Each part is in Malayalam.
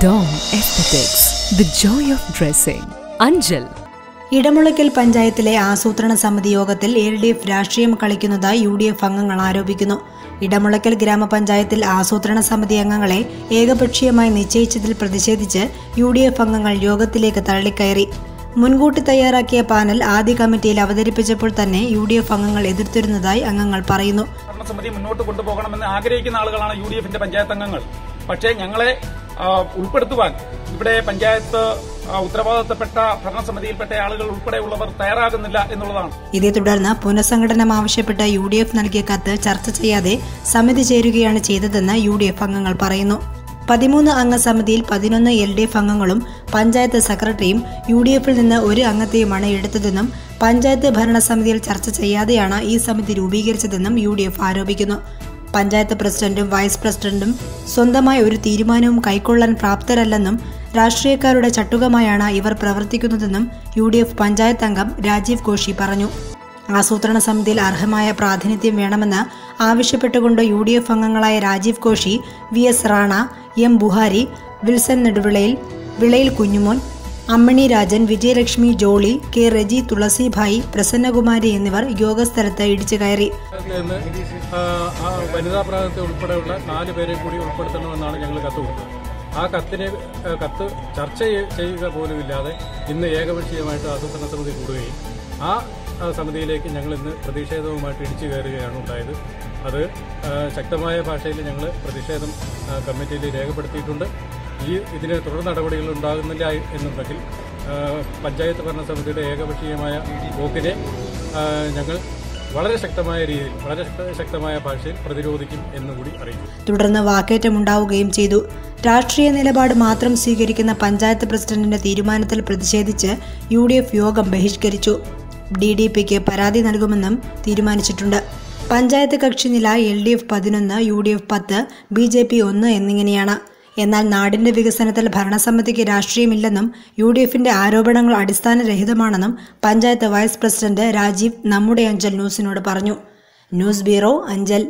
Dawn Aesthetics, the joy of dressing. Anjal, Edamulakkal പഞ്ചായത്തിലെ ആസൂത്രണ സമിതി യോഗത്തിൽ എൽ ഡി എഫ് രാഷ്ട്രീയം കളിക്കുന്നതായി യു ഡി എഫ് അംഗങ്ങൾ ആരോപിക്കുന്നു ഇടമുളയ്ക്കൽ ഗ്രാമപഞ്ചായത്തിൽ ആസൂത്രണ സമിതി അംഗങ്ങളെ ഏകപക്ഷീയമായി നിശ്ചയിച്ചതിൽ പ്രതിഷേധിച്ച് യു ഡി എഫ് അംഗങ്ങൾ യോഗത്തിലേക്ക് തള്ളിക്കയറി മുൻകൂട്ടി തയ്യാറാക്കിയ പാനൽ ആദ്യ കമ്മിറ്റിയിൽ അവതരിപ്പിച്ചപ്പോൾ തന്നെ യു ഡി എഫ് അംഗങ്ങൾ എതിർത്തിരുന്നതായി അംഗങ്ങൾ പറയുന്നു ഭരണസമിതി മുന്നോട്ട് കൊണ്ടുപോകണമെന്ന് ആഗ്രഹിക്കുന്ന ആളുകളാണ് യു ഡി എഫിന്റെ പഞ്ചായത്ത് അംഗങ്ങൾ പക്ഷേ ഞങ്ങളെ ആ, ഉൾപ്പെടുത്തുവാൻ ഇവിടെ പഞ്ചായത്ത് ആ, ഉത്തരവാദിത്തപ്പെട്ട ഭരണസമിതിയിൽപ്പെട്ട ആളുകൾ ഉൾപ്പെടെയുള്ളവർ തയ്യാറാകുന്നില്ല എന്നുള്ളതാണ് ഇതേ തുടർന്ന് പുനഃസംഘടനം ആവശ്യപ്പെട്ട് യു ഡി എഫ് നൽകിയ കത്ത് ചർച്ച ചെയ്യാതെ സമിതി ചേരുകയാണ് ചെയ്തതെന്ന് യു ഡി എഫ് അംഗങ്ങൾ പറയുന്നു പതിമൂന്ന് അംഗ സമിതിയിൽ പതിനൊന്ന് എൽ ഡി എഫ് അംഗങ്ങളും പഞ്ചായത്ത് സെക്രട്ടറിയും യു ഡി എഫിൽ നിന്ന് ഒരു അംഗത്തെയുമാണ് എടുത്തതെന്നും പഞ്ചായത്ത് ഭരണസമിതിയിൽ ചർച്ച ചെയ്യാതെയാണ് ഈ സമിതി രൂപീകരിച്ചതെന്നും യു ഡി എഫ് ആരോപിക്കുന്നു പഞ്ചായത്ത് പ്രസിഡന്റും വൈസ് പ്രസിഡന്റും സ്വന്തമായി ഒരു തീരുമാനവും കൈക്കൊള്ളാൻ പ്രാപ്തരല്ലെന്നും രാഷ്ട്രീയക്കാരുടെ ചട്ടുകമായാണ് ഇവർ പ്രവർത്തിക്കുന്നതെന്നും യു ഡി എഫ് പഞ്ചായത്ത് അംഗം രാജീവ് കോശി പറഞ്ഞു ആസൂത്രണ സമിതിയിൽ അർഹമായ പ്രാതിനിധ്യം വേണമെന്ന് ആവശ്യപ്പെട്ടുകൊണ്ട് യു ഡി എഫ് അംഗങ്ങളായ Rajeev Koshy V S Rana M Buhari Wilson നെടുവിളയിൽ വിളയിൽ കുഞ്ഞുമോൻ അമ്മണി രാജൻ വിജയലക്ഷ്മി ജോളി കെ റെജി തുളസിഭായി പ്രസന്നകുമാരി എന്നിവർ യോഗസ്ഥലത്ത് ഇടിച്ചു കയറി നിന്ന് ആ, ആ വനിതാ പ്രായത്തെ ഉൾപ്പെടെയുള്ള നാല് പേരെ കൂടി ഉൾപ്പെടുത്തണമെന്നാണ് ഞങ്ങൾ കത്ത് കൊടുത്തത് ആ കത്തിനെ ആ, കത്ത് ചർച്ച ചെയ്യ- ചെയ്യുക പോലുമില്ലാതെ ഇന്ന് ഏകപക്ഷീയമായിട്ട് ആസൂത്രണ സമിതി കൂടുകയും ആ ആ, സമിതിയിലേക്ക് ഞങ്ങൾ ഇന്ന് പ്രതിഷേധവുമായിട്ട് ഇടിച്ചു കയറുകയാണ് ഉണ്ടായത് അത് ആ, ശക്തമായ ഭാഷയിൽ ഞങ്ങൾ പ്രതിഷേധം ആ, കമ്മിറ്റിയിൽ രേഖപ്പെടുത്തിയിട്ടുണ്ട് ഈ ഇതിന് തുടർ നടപടികൾ ഉണ്ടാകുന്നില്ല എന്നുണ്ടെങ്കിൽ ആ, പഞ്ചായത്ത് ഭരണസമിതിയുടെ ഏകപക്ഷീയമായ പോക്കിനെ ആ, ഞങ്ങൾ വളരെ ശക്തമായ രീതിയിൽ വളരെ ശക്ത- ശക്തമായ ഭാഷയിൽ പ്രതിരോധിക്കും എന്നുകൂടി അറിയിക്കും തുടർന്ന് വാക്കേറ്റമുണ്ടാവുകയും ചെയ്തു രാഷ്ട്രീയ നിലപാട് മാത്രം സ്വീകരിക്കുന്ന പഞ്ചായത്ത് പ്രസിഡന്റിന്റെ തീരുമാനത്തിൽ പ്രതിഷേധിച്ച് യു ഡി എഫ് യോഗം ബഹിഷ്കരിച്ചു ഡി ഡി പിക്ക് പരാതി നൽകുമെന്നും തീരുമാനിച്ചിട്ടുണ്ട് പഞ്ചായത്ത് കക്ഷി നില എൽ ഡി എഫ് പതിനൊന്ന് യു ഡി എഫ് പത്ത് ബി ജെ പി ഒന്ന് എന്നിങ്ങനെയാണ് എന്നാൽ നാടിന്റെ വികസനത്തിൽ ഭരണസമിതിക്ക് രാഷ്ട്രീയമില്ലെന്നും യു ഡി എഫിന്റെ ആരോപണങ്ങൾ അടിസ്ഥാനരഹിതമാണെന്നും പഞ്ചായത്ത് വൈസ് പ്രസിഡന്റ് രാജീവ് നമ്മുടെ അഞ്ചൽ ന്യൂസിനോട് പറഞ്ഞു ന്യൂസ് ബ്യൂറോ അഞ്ചൽ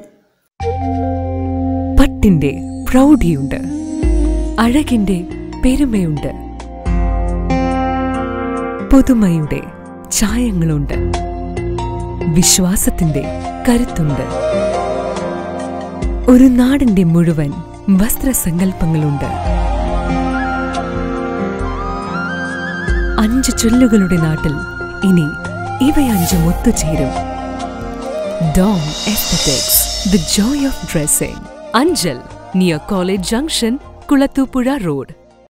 പട്ടിന്റെ പ്രൗഢിയുണ്ട് അഴകിന്റെ പെരുമയുണ്ട് പുതുമയുടെ ചായങ്ങളുണ്ട് വിശ്വാസത്തിന്റെ കരുത്തുണ്ട് ഒരു നാടിന്റെ മുഴുവൻ വസ്ത്രസങ്കല്പങ്ങളുണ്ട് അഞ്ച് ചൊല്ലുകളുടെ നാട്ടിൽ ഇനി ഇവയഞ്ചും ഒത്തുചേരും Dawn Aesthetics, the joy of dressing. Anjal, near College Junction, Kulatupura Road.